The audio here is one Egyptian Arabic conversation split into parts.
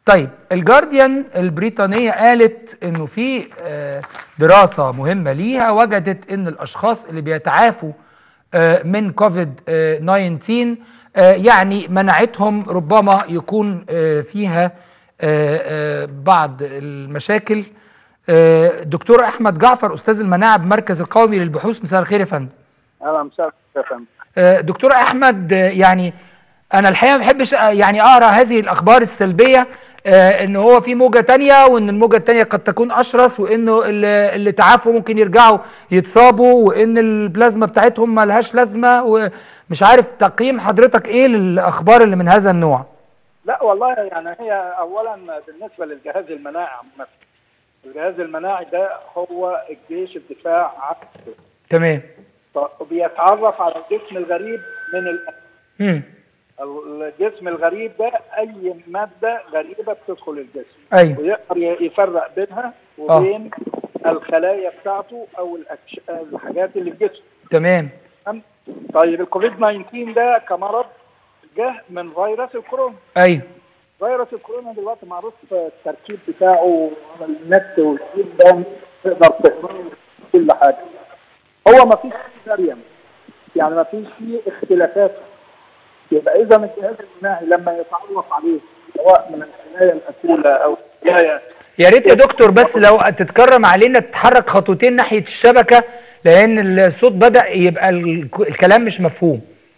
طيب الجارديان البريطانية قالت انه في آه، دراسة مهمة ليها وجدت ان الاشخاص اللي بيتعافوا آه، من كوفيد آه، 19 آه، يعني مناعتهم ربما يكون آه، فيها آه، آه، بعض المشاكل آه، دكتور احمد جعفر استاذ المناعة بمركز القومي للبحوث مساء الخير يا فندم اهلا وسهلا يا فندم آه، دكتور احمد آه، يعني انا الحقيقه ما بحبش آه، يعني اقرا هذه الاخبار السلبيه آه، ان هو في موجه تانية وان الموجه التانية قد تكون اشرس وانه اللي اللي تعافوا ممكن يرجعوا يتصابوا وان البلازما بتاعتهم ما لهاش لازمه ومش عارف تقييم حضرتك ايه للاخبار اللي من هذا النوع لا والله يعني هي اولا بالنسبه للجهاز المناعي عامه الجهاز المناعي ده هو الجيش الدفاع عن تمام بيتعرف على الجسم الغريب من الأكل. امم الجسم الغريب ده اي ماده غريبه بتدخل الجسم ايوه ويقدر يفرق بينها وبين الخلايا بتاعته او الأكش... الحاجات اللي في جسمه تمام تمام؟ طيب الكوفيد 19 ده كمرض جه من فيروس الكورونا ايوه فيروس الكورونا دلوقتي معروف التركيب بتاعه على النت والجيل ده تقدر تقراه كل حاجه هو ما فيش فيه فاريانت يعني ما فيش فيه اختلافات يبقى اذا الجهاز المناعي لما يتعرف عليه سواء من الخلايا الاكوله او الخلايا يا ريت يا دكتور بس لو تتكرم علينا تتحرك خطوتين ناحيه الشبكه لان الصوت بدا يبقى الك- الكلام مش مفهوم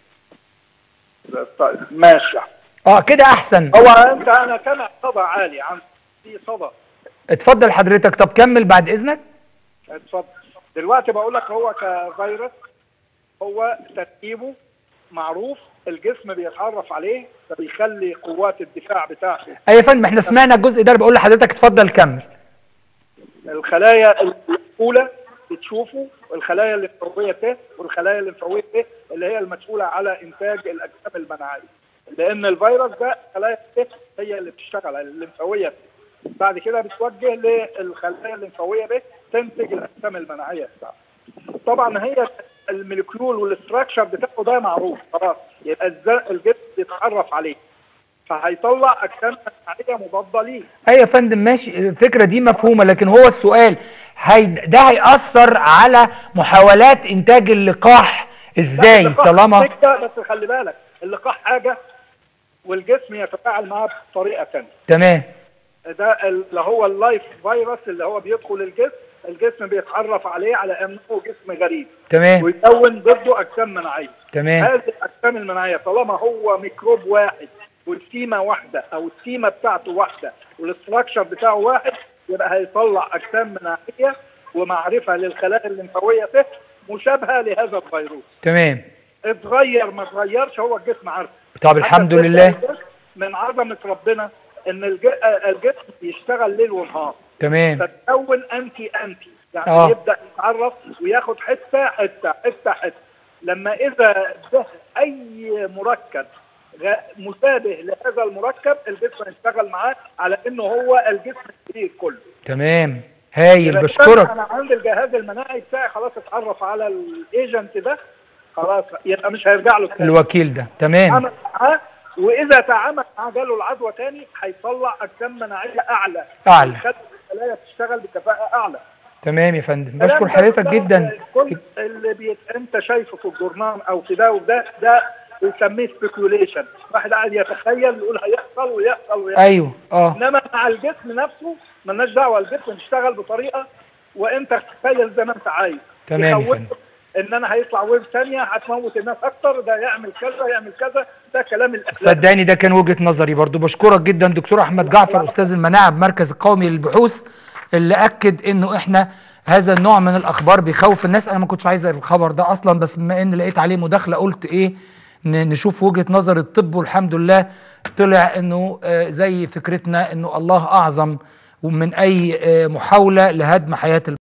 طيب ماشي اه كده احسن هو انت انا كان صدى عالي عن في صدى اتفضل حضرتك طب كمل بعد اذنك اتفضل دلوقتي بقول لك هو كفيروس هو تركيبه معروف الجسم بيتعرف عليه فبيخلي قوات الدفاع بتاعته اي يا فندم احنا سمعنا الجزء ده اللي بقول لحضرتك اتفضل كمل الخلايا الاولى بتشوفه الخلايا الليمفاويه ت والخلايا الليمفاويه ت اللي هي المسؤوله على انتاج الاجسام المناعيه لان الفيروس ده خلايا ت هي اللي بتشتغل الليمفاويه ت بعد كده بتوجه للخلايا الليمفاويه ب تنتج الاجسام المناعيه بتاعته طبعا هي الموليكيول والاستراكشر بتاعه ده معروف خلاص يبقى الز- الجسم بيتعرف عليه فهيطلع اجسام مناعيه مضاده ليه اي يا فندم ماشي الفكره دي مفهومه لكن هو السؤال هي ده هيأثر على محاولات انتاج اللقاح ازاي لا، اللقاح طالما فكرة، بس خلي بالك اللقاح حاجه والجسم يتفاعل معاه بطريقه ثانيه تمام ده اللي هو اللايف فيروس اللي هو بيدخل الجسم الجسم بيتعرف عليه على انه جسم غريب تمام ويكون ضده اجسام مناعيه تمام هذه الاجسام المناعيه طالما هو ميكروب واحد والسيمه واحده او السيمه بتاعته واحده والاستراكشر بتاعه واحد يبقى هيطلع اجسام مناعيه ومعرفه للخلايا الليمفاويه به مشابهه لهذا الفيروس تمام اتغير ما اتغيرش هو الجسم عارفه طب الحمد حتى لله الجسم من عظمه ربنا ان الج- الجسم يشتغل ليل ونهار تمام فتكون انتي انتي يعني آه. يبدا يتعرف وياخد حته حته حته حته لما اذا ده اي مركب غ- مشابه لهذا المركب الجسم يشتغل معاه على انه هو الجسم الكبير كله تمام هايل يبقى بشكرك انا عندي الجهاز المناعي بتاعي خلاص اتعرف على الايجنت ده خلاص يبقى مش هيرجع له تاني الوكيل ده تمام تعامل معاه واذا تعامل معاه جاله العدوى تاني هيطلع اجسام مناعيه اعلى أعلى. يخلي الخلايا تشتغل بكفاءه اعلى تمام يا فندم بشكر الكلام ده حضرتك كله جدا كل اللي بيت... انت شايفه في الجورنال او في ده وده ده بيسميه سبيكيوليشن واحد قاعد يتخيل يقول هيحصل ويحصل ويحصل ايوه اه انما مع الجسم نفسه مالناش دعوه الجسم يشتغل بطريقه وانت تتخيل زي ما انت عايز تمام يا يخوفك فندم. ان انا هيطلع ويف ثانيه هتموت الناس اكتر ده يعمل كذا يعمل كذا ده كلام الاحلام صدقني ده كان وجهة نظري برضو بشكرك جدا دكتور احمد جعفر استاذ المناعة بمركز القومي للبحوث اللي اكد انه احنا هذا النوع من الاخبار بيخوف الناس انا ما كنتش عايز الخبر ده اصلا بس بما ان لقيت عليه مداخلة قلت ايه ن- نشوف وجهة نظر الطب والحمد لله طلع انه آه، زي فكرتنا انه الله اعظم ومن اي آه، محاولة لهدم حياة